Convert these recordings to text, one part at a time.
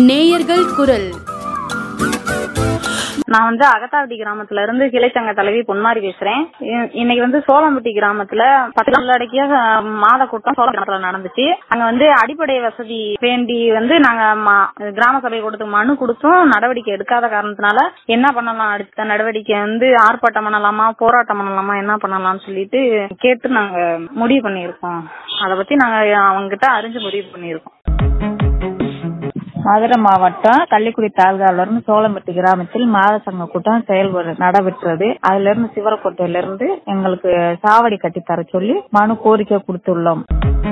நேயர்கள் குரல் நான் வந்து அகத்தாவட்டி கிராமத்துல இருந்து கிளைச்சங்க தலைவி பொன்மாரி பேசுறேன் இ- இன்னைக்கு வந்து சோளம்பட்டி கிராமத்துல பத்து உள்ளடக்கிய அஹ், மாத கூட்டம் சோழ கிராமத்துல நடந்துச்சு அங்க வந்து அடிப்படை வசதி வேண்டி வந்து நாங்க ம- கிராம சபை கொடுத்து மனு கொடுத்தும் நடவடிக்கை எடுக்காத காரணத்தினால என்ன பண்ணலாம் அடுத்த நடவடிக்கை வந்து ஆர்ப்பாட்டம் பண்ணலாமா போராட்டம் பண்ணலாமா என்ன பண்ணலாம்னு சொல்லிட்டு கேட்டு நாங்க முடிவு பண்ணியிருக்கோம் அத பத்தி நாங்க அவங்க கிட்ட அறிஞ்சு முடிவு பண்ணியிருக்கோம் மதுரை மாவட்டம் கள்ளிக்குடி தாலுகால இருந்து சோளம்பட்டி கிராமத்தில் மாத சங்க கூட்டம் செயல்படு நடைபெற்றது அதுல இருந்து சிவரக்கோட்டையில இருந்து எங்களுக்கு சாவடி கட்டி தர சொல்லி மனு கோரிக்கை கொடுத்துள்ளோம்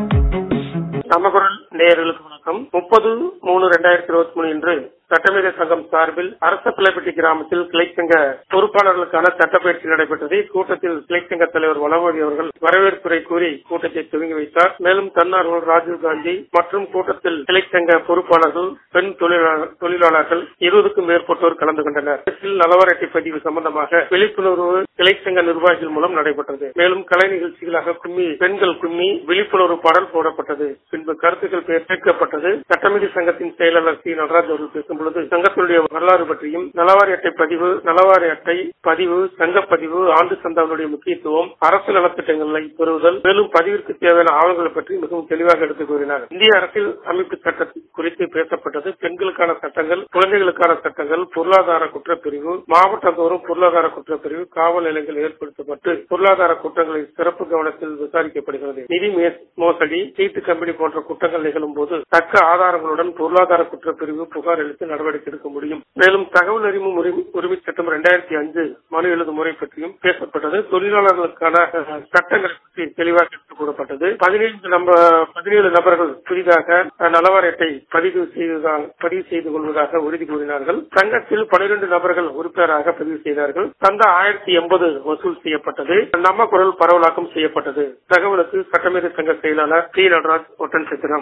நமகுரல் நேயர்களுக்கு வணக்கம் முப்பது மூணு ரெண்டாயிரத்தி இருபத்தி மூணு இன்று சட்டமேதை சங்கம் சார்பில் அரச பிள்ளைப்பட்டி கிராமத்தில் கிளைச்சங்க பொறுப்பாளர்களுக்கான சட்டப்பயிற்சி நடைபெற்றது இக்கூட்டத்தில் கிளைச்சங்க தலைவர் வளமொழி அவர்கள் வரவேற்புரை கூறி கூட்டத்தை துவங்கி வைத்தார் மேலும் தன்னார்வலர் ராஜீவ் காந்தி மற்றும் கூட்டத்தில் கிளைச்சங்க பொறுப்பாளர்கள் பெண் தொழிலாளர் தொழிலாளர்கள் இருபதுக்கும் மேற்பட்டோர் கலந்து கொண்டனர் அரசில் நலவரட்டை பதிவு சம்பந்தமாக விழிப்புணர்வு கிளைச்சங்க நிர்வாகிகள் மூலம் நடைபெற்றது மேலும் கலை நிகழ்ச்சிகளாக கும்மி பெண்கள் கும்மி விழிப்புணர்வு பாடல் போடப்பட்டது பின்பு கருத்துக்கள் கேட்கப்பட்டது சட்டமீறி சங்கத்தின் செயலாளர் சி நடராஜ் அவர்கள் பேசும் பொழுது சங்கத்தினுடைய வரலாறு பற்றியும் நலவாரி அட்டை பதிவு நலவாரி அட்டை பதிவு சங்க பதிவு ஆண்டு சந்தாவினுடைய முக்கியத்துவம் அரசு நலத்திட்டங்களை பெறுதல் மேலும் பதிவிற்கு தேவையான ஆவணங்களை பற்றி மிகவும் தெளிவாக எடுத்துக் கூறினார் இந்திய அரசியல் அமைப்பு சட்டம் குறித்து பேசப்பட்டது பெண்களுக்கான சட்டங்கள் குழந்தைகளுக்கான சட்டங்கள் பொருளாதார குற்றப்பிரிவு மாவட்டந்தோறும் பொருளாதார குற்றப்பிரிவு காவல் நிலையங்கள் ஏற்படுத்தப்பட்டு பொருளாதார குற்றங்களை சிறப்பு கவனத்தில் விசாரிக்கப்படுகிறது நிதி மே- மோசடி சீட்டு கம்பெனி போன்ற குற்றங்கள் நிகழும் போது தக்க ஆதாரங்களுடன் பொருளாதார குற்றப்பிரிவு புகார் அளித்து நடவடிக்கை எடுக்க முடியும் மேலும் தகவல் அறிவு உரிமை உரிமை சட்டம் இரண்டாயிரத்தி அஞ்சு மனு எழுதும் முறை பற்றியும் பேசப்பட்டது தொழிலாளர்களுக்கான அஹ், சட்டங்களை பற்றி தெளிவாக எடுத்துக் கூறப்பட்டது பதினைந்து நம்ம பதினேழு நபர்கள் புதிதாக அஹ், நலவாரி அட்டை பதிவு செய்ததாக பதிவு செய்து கொள்வதாக உறுதி கூறினார்கள் சங்கத்தில் பனிரெண்டு நபர்கள் உறுப்பினராக பதிவு செய்தார்கள் சந்தா ஆயிரத்தி எண்பது வசூல் செய்யப்பட்டது நம்ம குரல் பரவலாக்கம் செய்யப்பட்டது தகவலுக்கு சட்டமேதை சங்க செயலாளர் சி நடராஜ் ஒட்டன் சித்திரம்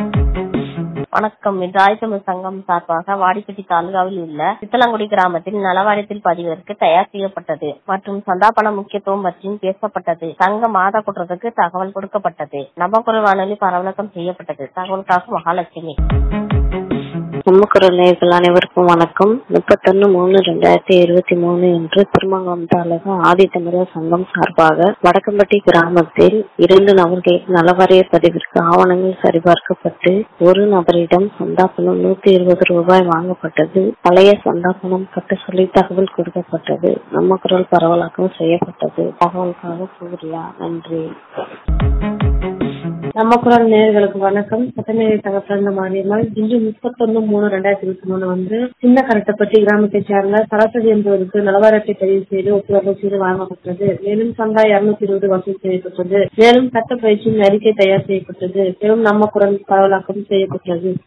வணக்கம் இன்று ஆய்தமிழ் சங்கம் சார்பாக வாடிப்பட்டி தாலுகாவில் உள்ள சித்தலங்குடி கிராமத்தில் நலவாரியத்தில் பதிவிற்கு தயார் செய்யப்பட்டது மற்றும் சந்தாபன முக்கியத்துவம் பற்றியும் பேசப்பட்டது சங்க மாத குற்றத்துக்கு தகவல் கொடுக்கப்பட்டது நபக்குரல் வானொலி பரவலக்கம் செய்யப்பட்டது தகவலுக்காக மகாலட்சுமி நம்மக்குரல் நேயர்கள் அனைவருக்கும் வணக்கம் முப்பத்தொன்னு மூணு ரெண்டாயிரத்தி இருபத்தி மூணு இன்று திருமங்கலம் தாலுகா ஆதித்தமிழர் சங்கம் சார்பாக வடக்கம்பட்டி கிராமத்தில் இரண்டு நபர்கள் நலவாரிய பதிவிற்கு ஆவணங்கள் சரிபார்க்கப்பட்டு ஒரு நபரிடம் சந்தாபனம் நூத்தி இருபது ரூபாய் வாங்கப்பட்டது பழைய சந்தாபனம் கட்ட சொல்லி தகவல் கொடுக்கப்பட்டது நம்ம குரல் பரவலாக்கம் செய்யப்பட்டது தகவலுக்காக சூர்யா நன்றி நம்ம குரல் நேயர்களுக்கு வணக்கம் சட்டமேதை சங்கத்திலிருந்த மாரியம்மாள் இன்று முப்பத்தொன்னு மூணு ரெண்டாயிரத்தி இருபத்தி மூணு வந்து சின்ன கரட்டப்பட்டி கிராமத்தைச் சேர்ந்த சரஸ்வதி என்பவருக்கு நலவாரத்தை பதிவு செய்து ஒப்புதல் செய்து வழங்கப்பட்டது மேலும் சந்தா இருநூத்தி இருபது வசூல் செய்யப்பட்டது மேலும் சட்ட பயிற்சியின் அறிக்கை தயார் செய்யப்பட்டது மேலும் நம்ம குரல் பரவலாக்கம் செய்யப்பட்டது